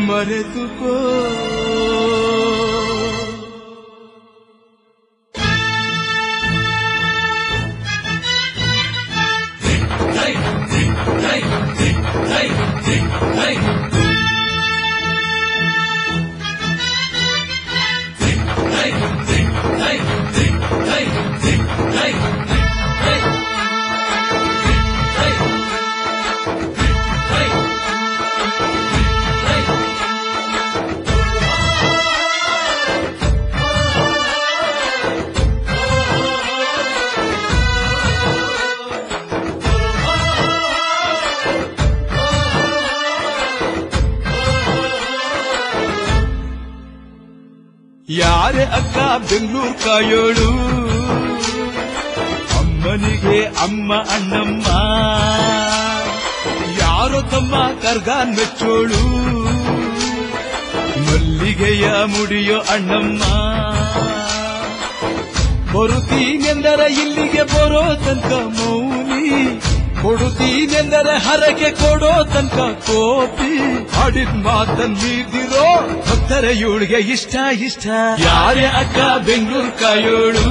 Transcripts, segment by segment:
ಮರೆತುಕೋ ಯಾರೇ ಅಕ್ಕ ಬೆಂಗಳೂರು ಕಾಯೋಳು ಅಮ್ಮನಿಗೆ ಅಮ್ಮ ಅಣ್ಣಮ್ಮ ಯಾರೋ ತಮ್ಮ ಕರ್ಗಾನ್ ಮೆಚ್ಚೋಳು ಮಲ್ಲಿಗೆಯ ಮುಡಿಯೋ ಅಣ್ಣಮ್ಮ ಬರುತ್ತೀನೆಂದರೆ ಇಲ್ಲಿಗೆ ಬರೋ ತನಕ ಮೌನಿ ಕೊಡುತ್ತೀನೆಂದರೆ ಹರಕೆ ಕೊಡೋ ತನಕ ಕೋಪಿ ಹಾಡಿದ ಮಾತನ್ ಮೀದಿರೋ ಭಕ್ತರ ಇವಳಿಗೆ ಇಷ್ಟ ಇಷ್ಟ ಯಾರೇ ಅಕ್ಕ ಬೆಂಗಳೂರು ಕಾಯೋಳು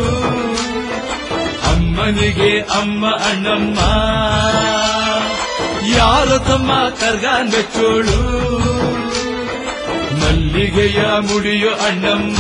ಅಮ್ಮನಿಗೆ ಅಮ್ಮ ಅಣ್ಣಮ್ಮ ಯಾರು ತಮ್ಮ ಕರ್ಗ ಮೆಚ್ಚೋಳು ಮಲ್ಲಿಗೆಯ ಮುಡಿಯೋ ಅಣ್ಣಮ್ಮ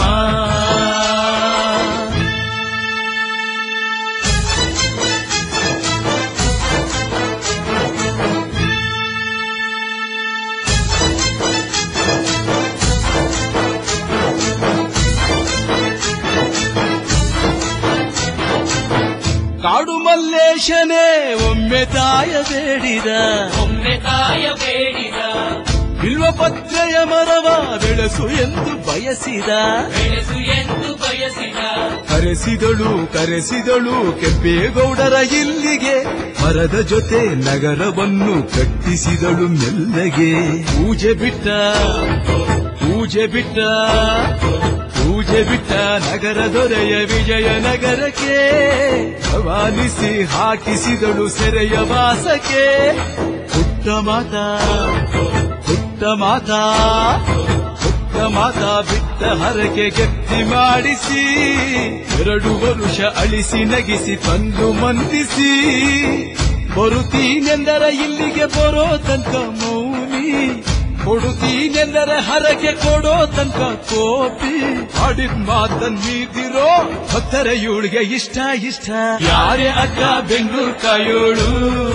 ಕಾಡು ಮಲ್ಲೇಶನೇ ಒಮ್ಮೆ ತಾಯ ಬೇಡಿದ ಒಮ್ಮೆ ತಾಯ ಬೇಡಿದ ಬಿಲ್ವ ಪತ್ರೆಯ ಮರವ ಬೆಳೆಸು ಎಂದು ಬಯಸಿದ ಬೆಳೆಸು ಎಂದು ಬಯಸಿದ ಕರೆಸಿದಳು ಕರೆಸಿದಳು ಕೆಂಪೇಗೌಡರ ಇಲ್ಲಿಗೆ ಮರದ ಜೊತೆ ನಗರವನ್ನು ಕಟ್ಟಿಸಿದಳು ಮೆಲ್ಲಗೆ ಪೂಜೆ ಬಿಟ್ಟ ಪೂಜೆ ಬಿಟ್ಟ ಪೂಜೆ ಬಿಟ್ಟ ನಗರ ದೊರೆಯ ವಿಜಯ ನಗರಕ್ಕೆ ರವಾನಿಸಿ ಹಾಕಿಸಿದಳು ಸೆರೆಯ ವಾಸಕ್ಕೆ ಪುಟ್ಟ ಮಾತಾ ಪುಟ್ಟ ಮಾತಾ ಪುಟ್ಟ ಮಾತಾ ಬಿಟ್ಟ ಹರಕೆ ಗಟ್ಟಿ ಮಾಡಿಸಿ ಎರಡು ವರುಷ ಅಳಿಸಿ ನಗಿಸಿ ತಂದು ಮಂದಿಸಿ ಬರುತ್ತೀನೆಂದರ ಇಲ್ಲಿಗೆ ಬರೋ ತನಕ ಮೌನಿ ಕೊಡುತ್ತೀನೆಂದರೆ ಹರಕೆ ಕೊಡೋ ತನಕ ಕೋಪಿ ಹಾಡಿದ ಮಾತನ್ ಮೀದಿರೋ ಭಕ್ತರ ಇವಳಿಗೆ ಇಷ್ಟ ಇಷ್ಟ ಯಾರೇ ಅಕ್ಕ ಬೆಂಗಳೂರು ಕಾಯೋಳು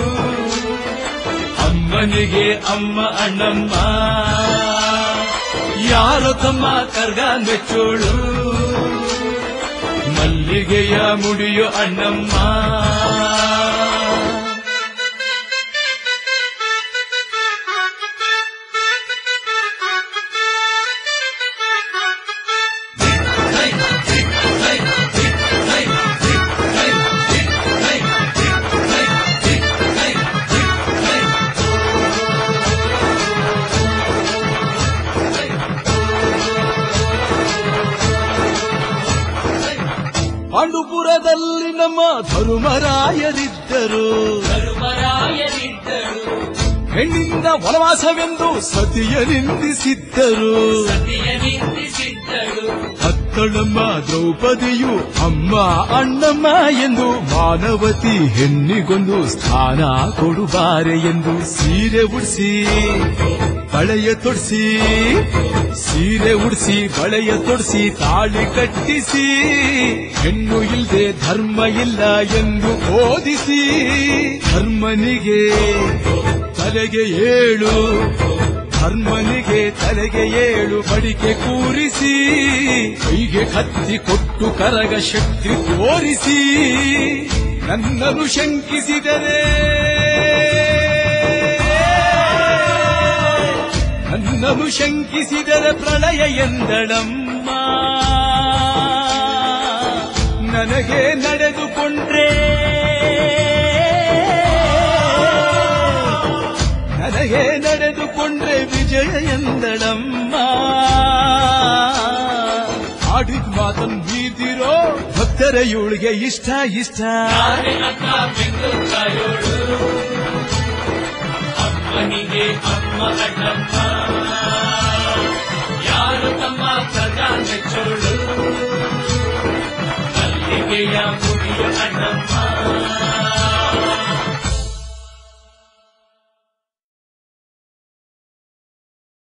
ಅಮ್ಮನಿಗೆ ಅಮ್ಮ ಅಣ್ಣಮ್ಮ ಯಾರೋ ತಮ್ಮ ಕರ್ಗ ಮೆಚ್ಚೋಳು ಮಲ್ಲಿಗೆಯ ಮುಡಿಯೋ ಅಣ್ಣಮ್ಮ ಪಾಂಡುಪುರದಲ್ಲಿ ನಮ್ಮ ಧರ್ಮರಾಯರಿದ್ದರು ಧರ್ಮರಾಯರಿದ್ದರು ಹೆಣ್ಣಿಂದ ವನವಾಸವೆಂದು ಸತಿಯ ನಿಂದಿಸಿದ್ದರು ಸತಿಯ ನಿಂದಿಸಿದ್ದರು ಹತ್ತಳಮ್ಮ ದ್ರೌಪದಿಯು ಅಮ್ಮ ಅಣ್ಣಮ್ಮ ಎಂದು ಮಾನವತಿ ಹೆಣ್ಣಿಗೊಂದು ಸ್ಥಾನ ಕೊಡುಬಾರೆ ಎಂದು ಸೀರೆ ಉಡಿಸಿ ಬಳೆಯ ತೊಡಿಸಿ ಸೀರೆ ಉಡಿಸಿ ಬಳೆಯ ತೊಡಿಸಿ ತಾಳಿ ಕಟ್ಟಿಸಿ ಹೆಣ್ಣು ಇಲ್ಲದೆ ಧರ್ಮ ಇಲ್ಲ ಎಂದು ಬೋಧಿಸಿ ಧರ್ಮನಿಗೆ ತಲೆಗೆ ಏಳು ಧರ್ಮನಿಗೆ ತಲೆಗೆ ಏಳು ಬಡಿಕೆ ಕೂರಿಸಿ ಕೈಗೆ ಕತ್ತಿ ಕೊಟ್ಟು ಕರಗ ಶಕ್ತಿ ತೋರಿಸಿ ನನ್ನನ್ನು ಶಂಕಿಸಿದರೆ ನನ್ನನ್ನು ಶಂಕಿಸಿದರೆ ಪ್ರಳಯ ಎಂದಳಮ್ಮ ನನಗೆ ನಡೆದುಕೊಂಡ್ರೆ ನನಗೆ ನಡೆದುಕೊಂಡ್ರೆ ವಿಜಯ ಎಂದಳಮ್ಮ ಆಡಿದ ಮಾತನ್ ಬೀದಿರೋ ಭಕ್ತರ ಇವಳಿಗೆ ಇಷ್ಟ ಇಷ್ಟ ಯಾರೇ ಅಕ್ಕ ಬೆಂಗಳೂರು ಕಾಯೋಳು ಅಮ್ಮನಿಗೆ ಅಮ್ಮ ಅಣ್ಣಮ್ಮ ಕರಿಯ ಕಣ್ಣಮ್ಮ